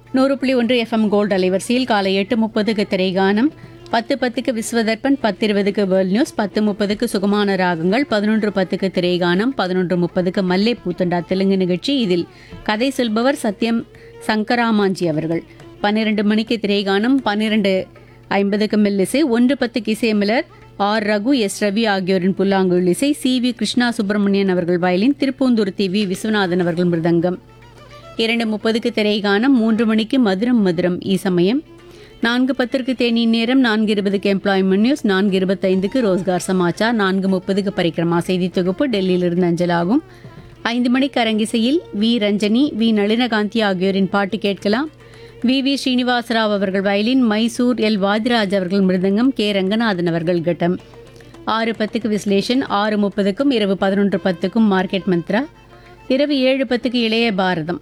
நூறு புள்ளி ஒன்று எஃப்எம் கோல்டு அலைவரிசையில் காலை எட்டு முப்பதுக்கு திரைகானம் பத்து பத்துக்கு விஸ்வதர்ப்பன் பத்து இருபதுக்கு வேர்ல்ட் நியூஸ் பத்து முப்பதுக்கு சுகமான ராகங்கள் பதினொன்று பத்துக்கு திரைகானம் பதினொன்று முப்பதுக்கு மல்லை பூத்தண்டா தெலுங்கு நிகழ்ச்சி இதில் கதை சொல்பவர் சத்யம் சங்கராமாஞ்சி அவர்கள் பன்னிரண்டு மணிக்கு திரைகானம் பன்னிரண்டு ஐம்பதுக்கு மெல்லிசை ஒன்று பத்துக்கு இசையமலர் ஆர் ரகு எஸ் ரவி ஆகியோரின் புல்லாங்குழல் இசை சி வி கிருஷ்ணா சுப்பிரமணியன் அவர்கள் violin Thiruppunthur T V Viswanathan அவர்கள் மிருதங்கம் இரண்டு முப்பதுக்கு திரைகானம் மூன்று மணிக்கு மதுரம் மதுரம் ஈசமயம் நான்கு பத்திற்கு தேனி நேரம் நான்கு இருபதுக்கு எம்ப்ளாய்மெண்ட் நியூஸ் நான்கு இருபத்தைந்துக்கு ரோஸ்கார் சமாச்சார் நான்கு முப்பதுக்கு பரிக்கிரமா செய்தி தொகுப்பு டெல்லியிலிருந்து அஞ்சலாகும் ஐந்து மணிக்கு அரங்கிசையில் வி ரஞ்சனி வி நளினகாந்தி ஆகியோரின் பாட்டு கேட்கலாம் வி வி ஸ்ரீனிவாசராவ் அவர்கள் வயலின் மைசூர் எல் வாதிராஜ் அவர்கள் மிருதங்கம் கே ரங்கநாதன் அவர்கள் கட்டம் ஆறு பத்துக்கு விஸ்லேஷன் ஆறு முப்பதுக்கும் இரவு பதினொன்று பத்துக்கும் மார்க்கெட் மந்த்ரா இரவு ஏழு பத்துக்கு இளைய பாரதம்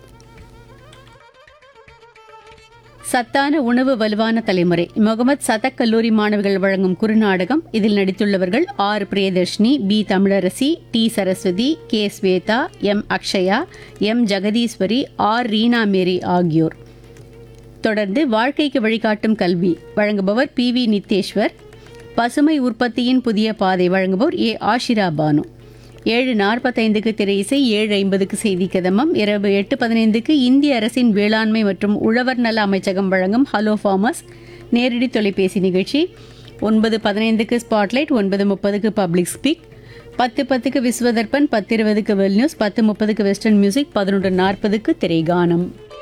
சத்தான உணவு வலுவான தலைமுறை முகமது சதக் கல்லூரி மாணவிகள் வழங்கும் குறுநாடகம் இதில் நடித்துள்ளவர்கள் R Priyadharshini P Tamilarasi D Saraswathi K Swetha M Akshaya M Jegadeeswari R Reena Mary ஆகியோர் தொடர்ந்து வாழ்க்கைக்கு வழிகாட்டும் கல்வி வழங்குபவர் பி வி நித்தேஸ்வர் பசுமை உற்பத்தியின் புதிய பாதை வழங்குபவர் ஏ ஆஷிரா பானு ஏழு நாற்பத்தைந்துக்கு திரை இசை ஏழு ஐம்பதுக்கு செய்தி கதமம் இரவு எட்டு பதினைந்துக்கு இந்திய அரசின் வேளாண்மை மற்றும் உழவர் நல அமைச்சகம் வழங்கும் ஹலோ ஃபார்மர்ஸ் நேரடி தொலைபேசி நிகழ்ச்சி ஒன்பது பதினைந்துக்கு ஸ்பாட்லைட் ஒன்பது முப்பதுக்கு பப்ளிக் ஸ்பீக் பத்து பத்துக்கு விஸ்வதர்ப்பன் பத்து இருபதுக்கு வெல் நியூஸ் பத்து முப்பதுக்கு வெஸ்டர்ன் மியூசிக் பதினொன்று நாற்பதுக்கு திரைகானம்